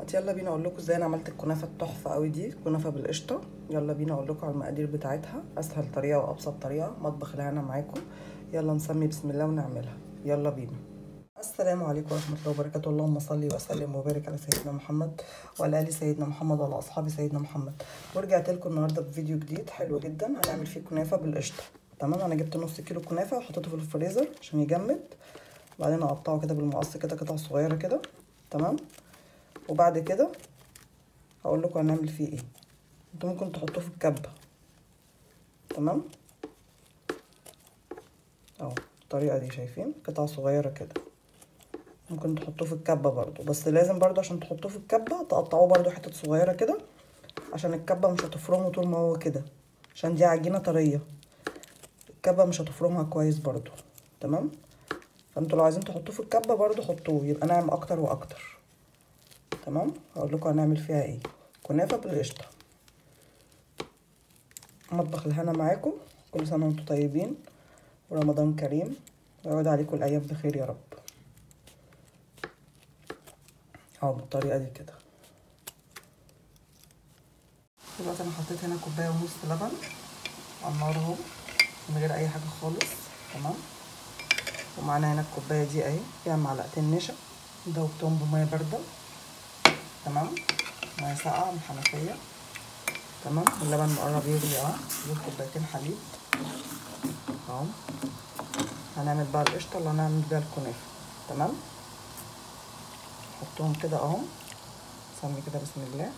حبايبتي يلا بينا اقول لكم ازاي انا عملت الكنافه التحفه قوي دي كنافه بالقشطه يلا بينا اقول لكم على المقادير بتاعتها اسهل طريقه وابسط طريقه مطبخ الهنا معاكم يلا نسمي بسم الله ونعملها يلا بينا السلام عليكم ورحمه الله وبركاته اللهم صل وسلم وبارك على سيدنا محمد وعلى ال سيدنا محمد وعلى اصحاب سيدنا محمد ورجعت لكم النهارده بفيديو جديد حلو جدا هنعمل فيه كنافه بالقشطه تمام انا جبت نص كيلو كنافه وحطيته في الفريزر عشان يجمد وبعدين اقطعه كده بالمقص كده قطع صغيره كده تمام وبعد كده هقول لكم هنعمل فيه ايه انتوا ممكن تحطوه في الكبه تمام اهو الطريقه دي شايفين قطع صغيره كده ممكن تحطوه في الكبه برضو بس لازم برضو عشان تحطوه في الكبه تقطعوه برضو حتت صغيره كده عشان الكبه مش هتفرمه طول ما هو كده عشان دي عجينه طريه الكبه مش هتفرمها كويس برضو تمام فانتوا لو عايزين تحطوه في الكبه برضو حطوه يبقى ناعم اكتر واكتر تمام هقول لكم هنعمل فيها ايه كنافه بالقشطه مطبخ الهنا معاكم كل سنه وانتم طيبين ورمضان كريم ويعود عليكم الايام بخير يا رب اهو بالطريقه دي كده دلوقتي انا حطيت هنا كوبايه ونص لبن على النار اهو من غير اي حاجه خالص تمام ومعانا هنا الكوبايه دي اهي فيها معلقتين نشا دوبتهم بميه بارده تمام ميه ساقعه من الحنفيه تمام واللبن مقرب يغلي اهو دول كوبايتين حليب اهو هنعمل بقى القشطه اللي هنعمل بيها الكنافه تمام نحطهم كده اهو نسمي كده بسم الله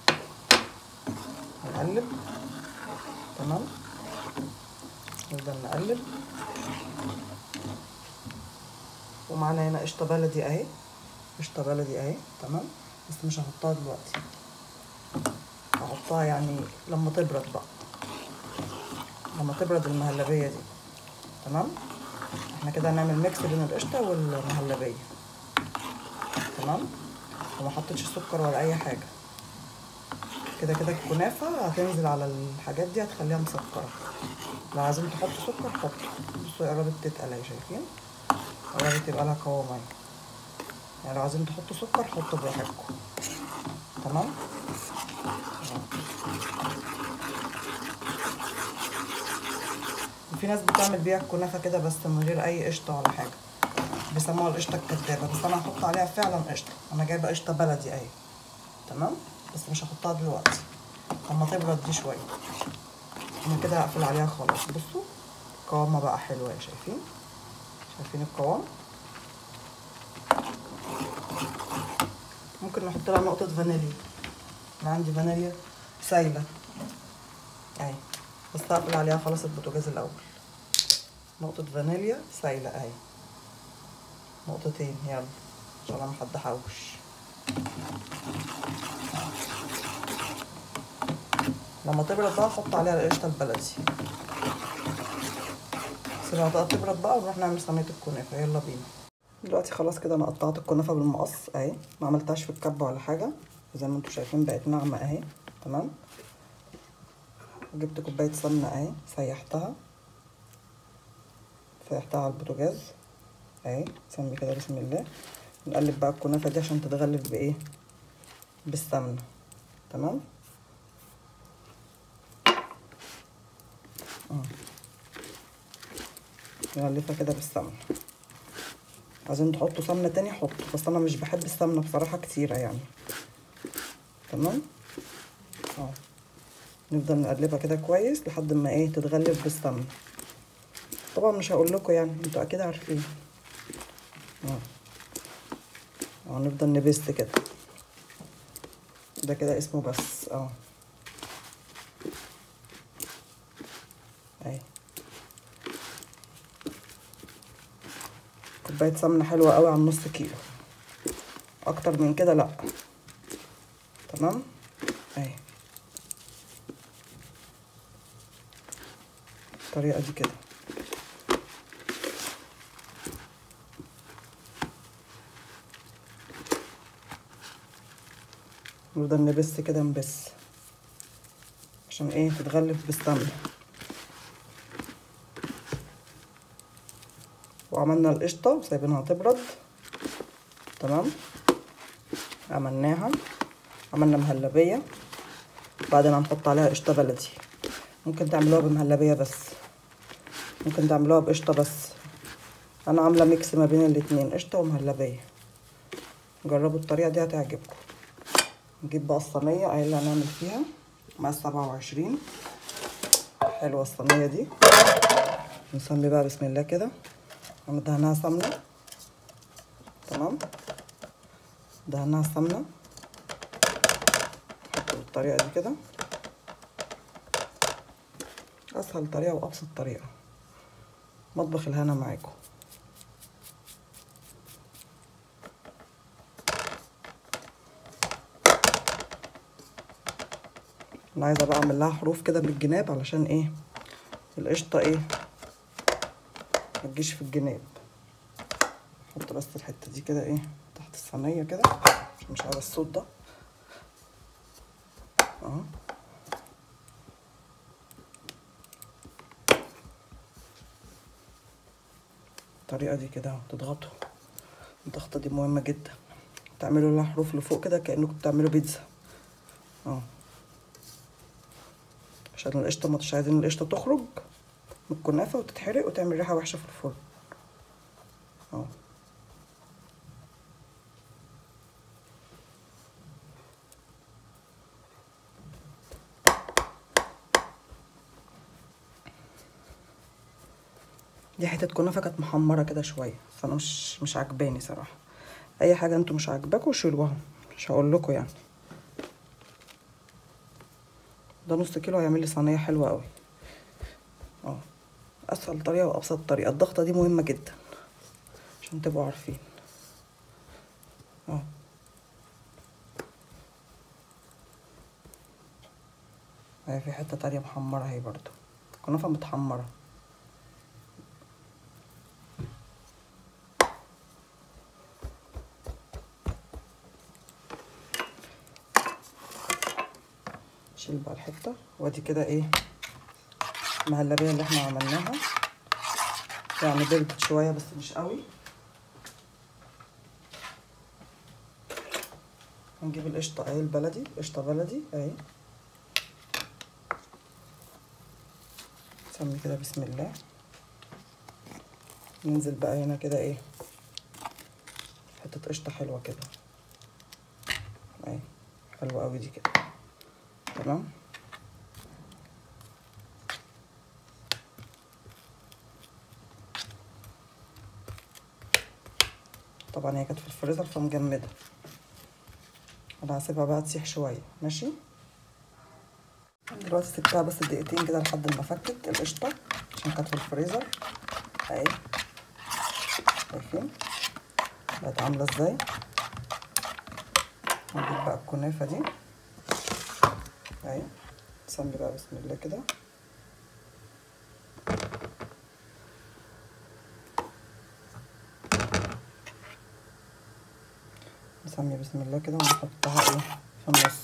نقلب تمام نفضل نقلب ومعانا هنا قشطه بلدي اهي قشطه بلدي اهي تمام بس مش هحطها دلوقتي هحطها يعني لما تبرد بقى لما تبرد المهلبيه دي تمام احنا كده هنعمل ميكس بين القشطه والمهلبيه تمام وما حطيتش سكر ولا اي حاجه كده كده الكنافه هتنزل على الحاجات دي هتخليها مسكره لو عايزين تحطوا سكر حطوا بصوا قربت تتقل اهي شايفين قربت يبقى لها قوام اهي يعني لو عايزين تحطوا سكر حطوا براحتكم تمام وفي ناس بتعمل بيها الكنافه كده بس من غير اي قشطه ولا حاجه بيسموها القشطه الكدابه بس انا هحط عليها فعلا قشطه انا جايبه قشطه بلدي اهي تمام بس مش هحطها دلوقتي لما تبرد دي شويه انا كده هقفل عليها خلاص بصوا قوامها بقى حلوه اهي شايفين شايفين القوام ممكن نحط لها نقطه فانيليا انا عندي فانيليا سايله اهي بس هقفل عليها خلاص البوتاجاز الاول نقطه فانيليا سايله اهي نقطتين يلا عشان ما حد حوش لما تبرد بقى احط عليها القشطه البلدي سيبها بقى تبرد بقى ونروح نعمل صينيه الكنافه يلا بينا دلوقتي خلاص كده انا قطعت الكنافه بالمقص اهي ما عملتهاش في الكبه ولا حاجه زي ما انتم شايفين بقت ناعمه اهي تمام جبت كوبايه سمنه اهي سيحتها سيحتها على البوتاجاز اهي سمي كده بسم الله نقلب بقى الكنافه دي عشان تتغلف بايه بالسمنه تمام نغلفها كده بالسمنه عايزين تحطوا سمنه تاني حطوا بس انا مش بحب السمنه بصراحه كتيره يعني تمام اهو نفضل نقلبها كده كويس لحد ما ايه تتغلف بالسمنه طبعا مش هقول لكم يعني انتوا اكيد عارفين اه اه نفضل نبست كده ده كده اسمه بس اه اهي كوبايه سمنه حلوه قوي على نص كيلو اكتر من كده لا تمام اهي الطريقه دي كده نفضل نبس كده نبس عشان ايه تتغلف بالسمنه وعملنا القشطه وسايبينها تبرد تمام عملناها عملنا مهلبيه بعدين هنحط عليها قشطه بلدي ممكن تعملوها بمهلبيه بس ممكن تعملوها بقشطه بس انا عامله ميكس ما بين الاتنين قشطه ومهلبيه جربوا الطريقه دي هتعجبكم نجيب بقى الصينيه اهي اللي هنعمل فيها مع سبعة وعشرين حلوه الصينيه دي نسمي بقى بسم الله كده دهنها سمنه تمام دهنها سمنه نحط بالطريقه دي كده اسهل طريقه وابسط طريقه مطبخ الهنا معاكم انا عايزه بقى اعمل لها حروف كده بالجناب علشان ايه القشطه ايه ما تجيش في الجناب احط بس الحته دي كده ايه تحت الصينيه كده عشان مش عايزه الصوت ده اهو الطريقه دي كده تضغطوا الضغطه دي مهمه جدا تعملوا لها حروف لفوق كده كانكم بتعملوا بيتزا اه عشان القشطه ما مش عايزين القشطه تخرج من الكنافه وتتحرق وتعمل ريحه وحشه في الفرن اه دي حته كنافه كانت محمره كده شويه فانا مش مش عجباني صراحه اي حاجه انتوا مش عاجباكوا شيلوها مش هقول لكم يعني ده نص كيلو هيعمل لي صينيه حلوه قوي اه اسهل طريقه وابسط طريقه الضغطه دي مهمه جدا عشان تبقوا عارفين اه هي في حته تانية محمره اهي برضو كنافه متحمره نشيل بقى الحته وادي كده ايه المهلبيه اللي احنا عملناها يعني بردت شويه بس مش قوي هنجيب القشطه اهي البلدي قشطه بلدي اهي نسمي كده بسم الله ننزل بقى هنا كده ايه حته قشطه حلوه كده اهي حلوه قوي دي كده تمام طبعا هي كانت في الفريزر فمجمده انا هسيبها بقى تسيح شويه ماشي دلوقتي سبتها بس دقيقتين كده لحد ما فكت القشطه عشان كانت في الفريزر اهي شايفين بقت عامله ازاي هنجيب بقى الكنافه دي اهي نسمي بقى بسم الله كده نسمي بسم الله كده ونحطها ايه في النص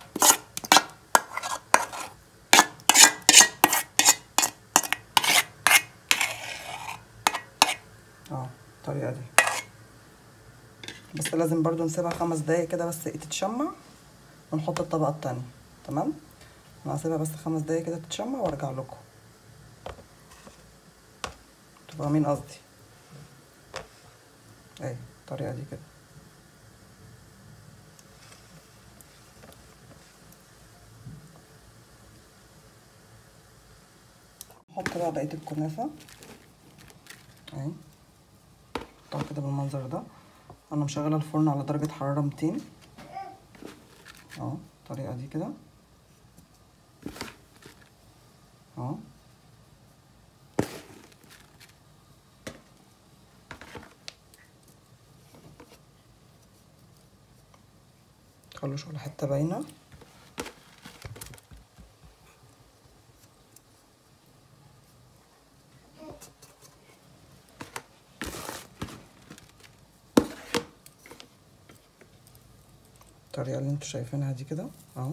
اه الطريقه دي بس لازم برضو نسيبها خمس دقايق كده بس ايه تتشمع ونحط الطبقه التانية تمام انا هسيبها بس خمس دقايق كده تتشمع وارجع لكم تبقى مين قصدي اهي الطريقه دي كده نحط بقى بقيه الكنافه اهي نحطها كده بالمنظر ده انا مشغله الفرن على درجه حراره 200 اهو الطريقه دي كده اهو متخلوش ولا حته باينه الطريقه اللي انتوا شايفينها دي كده اهو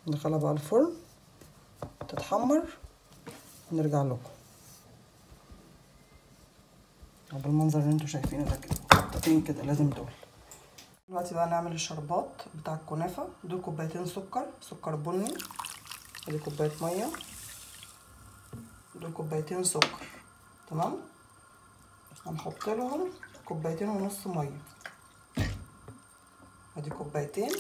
ندخلها بقى الفرن تتحمر ونرجع لكم بالمنظر اللي انتوا شايفينه ده كده قطعتين كده لازم دول دلوقتي بقى نعمل الشربات بتاع الكنافه دول كوبايتين سكر سكر بني ادي كوبايه ميه دول كوبايتين سكر تمام هنحط لهم كوبايتين ونص ميه ادي كوبايتين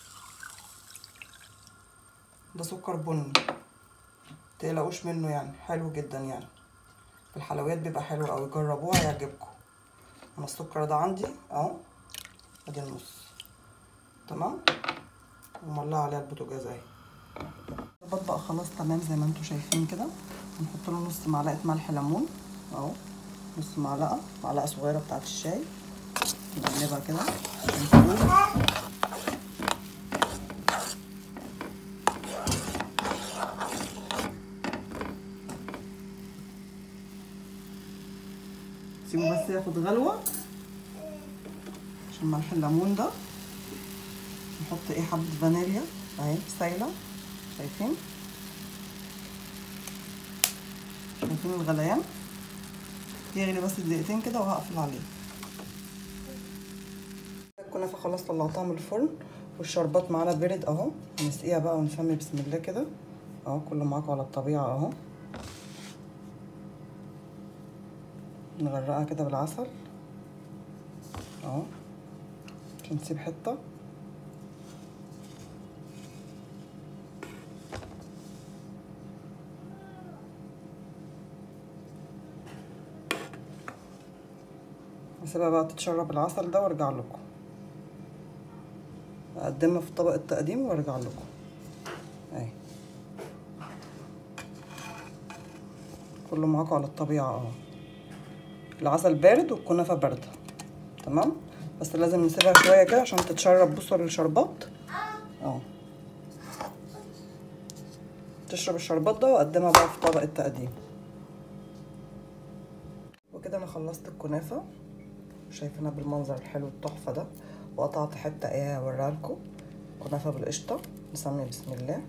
ده سكر بني متقلقوش منه يعني حلو جدا يعني في الحلويات بيبقى حلو قوي جربوها هيعجبكم انا السكر ده عندي اهو ادي النص تمام ومولعه عليها البوتاجاز اهي الشربات بقى خلاص تمام زي ما انتم شايفين كده هنحط له نص معلقه ملح ليمون اهو نص معلقه معلقه صغيره بتاعه الشاي نقلبها كده سيبه بس ياخد غلوه عشان ملح الليمون ده نحط ايه حبه فانيليا اهي سايله شايفين شايفين الغليان يغلي بس دقيقتين كده وهقفل عليه الكنافه خلاص طلعتها من الفرن والشربات معانا برد اهو هنسقيها بقى ونسمي بسم الله كده اهو كله معاكم على الطبيعه اهو نغرقها كده بالعسل اهو عشان نسيب حته هسيبها بقى تتشرب العسل ده وارجع لكم اقدمها في طبق التقديم وارجع لكم اهي كله معاكم على الطبيعه اهو العسل بارد والكنافه بارده تمام بس لازم نسيبها شويه كده عشان تتشرب بصوا للشربات اهو تشرب الشربات ده واقدمها بقى في طبق التقديم وكده انا خلصت الكنافه شايفينها بالمنظر الحلو التحفه ده وقطعت حته ايه هوريها لكم كنافه بالقشطه نسمي بسم الله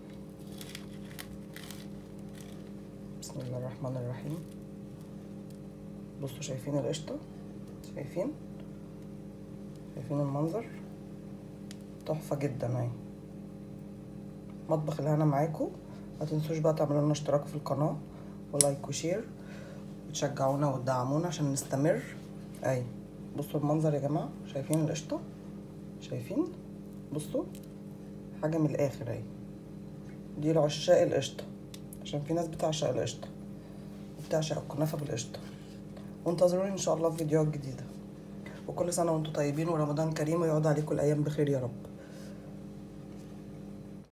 بسم الله الرحمن الرحيم بصوا شايفين القشطه شايفين شايفين المنظر تحفه جدا اهي مطبخ الهنا معاكم ما تنسوش بقى تعملوا لنا اشتراك في القناه ولايك وشير وتشجعونا وتدعمونا عشان نستمر اهي بصوا المنظر يا جماعه شايفين القشطه شايفين بصوا حاجه من الاخر اهي دي لعشاق القشطه عشان في ناس بتعشق القشطه وبتعشق الكنافه بالقشطه وانتظروني ان شاء الله في فيديوهات جديده وكل سنه وانتم طيبين ورمضان كريم ويعود عليكم الايام بخير يا رب